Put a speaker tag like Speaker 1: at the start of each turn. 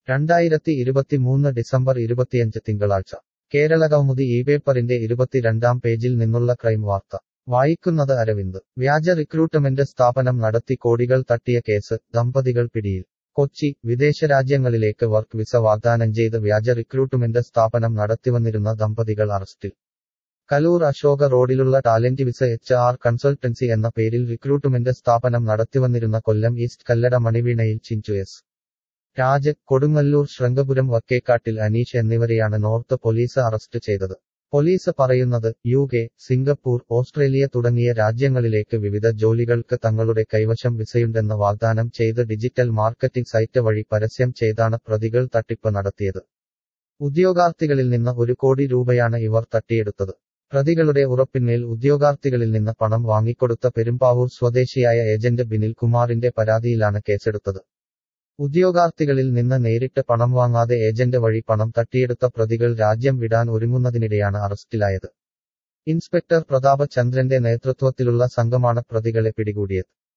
Speaker 1: രണ്ടായിരത്തി ഇരുപത്തിമൂന്ന് ഡിസംബർ ഇരുപത്തിയഞ്ച് തിങ്കളാഴ്ച കേരള കൗമുദി ഈ പേപ്പറിന്റെ ഇരുപത്തിരണ്ടാം പേജിൽ നിന്നുള്ള ക്രൈം വാർത്ത വായിക്കുന്നത് അരവിന്ദ് വ്യാജ റിക്രൂട്ട്മെന്റ് സ്ഥാപനം നടത്തി കോടികൾ തട്ടിയ കേസ് ദമ്പതികൾ പിടിയിൽ കൊച്ചി വിദേശ രാജ്യങ്ങളിലേക്ക് വർക്ക് വിസ വാഗ്ദാനം ചെയ്ത് വ്യാജ റിക്രൂട്ട്മെന്റ് സ്ഥാപനം നടത്തിവന്നിരുന്ന ദമ്പതികൾ അറസ്റ്റിൽ കലൂർ അശോക റോഡിലുള്ള talent visa H R consultancy എന്ന പേരിൽ റിക്രൂട്ട്മെന്റ് സ്ഥാപനം നടത്തിവന്നിരുന്ന കൊല്ലം ഈസ്റ്റ് കല്ലട മണിവീണയിൽ ചിഞ്ചു എസ് രാജ് കൊടുങ്ങല്ലൂർ ശൃംഗപുരം വക്കേക്കാട്ടിൽ അനീഷ് എന്നിവരെയാണ് നോർത്ത് പോലീസ് അറസ്റ്റ് ചെയ്തത് പോലീസ് പറയുന്നത് യു കെ സിംഗപ്പൂർ ഓസ്ട്രേലിയ തുടങ്ങിയ രാജ്യങ്ങളിലേക്ക് വിവിധ ജോലികൾക്ക് തങ്ങളുടെ കൈവശം വിസയുണ്ടെന്ന് വാഗ്ദാനം ചെയ്ത് ഡിജിറ്റൽ മാർക്കറ്റിംഗ് സൈറ്റ് വഴി പരസ്യം ചെയ്താണ് പ്രതികൾ തട്ടിപ്പ് നടത്തിയത് ഉദ്യോഗാർത്ഥികളിൽ നിന്ന് ഒരു കോടി രൂപയാണ് ഇവർ തട്ടിയെടുത്തത് പ്രതികളുടെ ഉറപ്പിന്മേൽ ഉദ്യോഗാർത്ഥികളിൽ നിന്ന് പണം വാങ്ങിക്കൊടുത്ത പെരുമ്പാവൂർ സ്വദേശിയായ ഏജന്റ് ബിനിൽ കുമാറിന്റെ പരാതിയിലാണ് കേസെടുത്തത് ഉദ്യോഗാർത്ഥികളിൽ നിന്ന് നേരിട്ട് പണം വാങ്ങാതെ ഏജന്റ് വഴി പണം തട്ടിയെടുത്ത പ്രതികൾ രാജ്യം വിടാൻ ഒരുങ്ങുന്നതിനിടെയാണ് അറസ്റ്റിലായത് ഇൻസ്പെക്ടർ പ്രതാപ ചന്ദ്രന്റെ നേതൃത്വത്തിലുള്ള സംഘമാണ് പ്രതികളെ പിടികൂടിയത്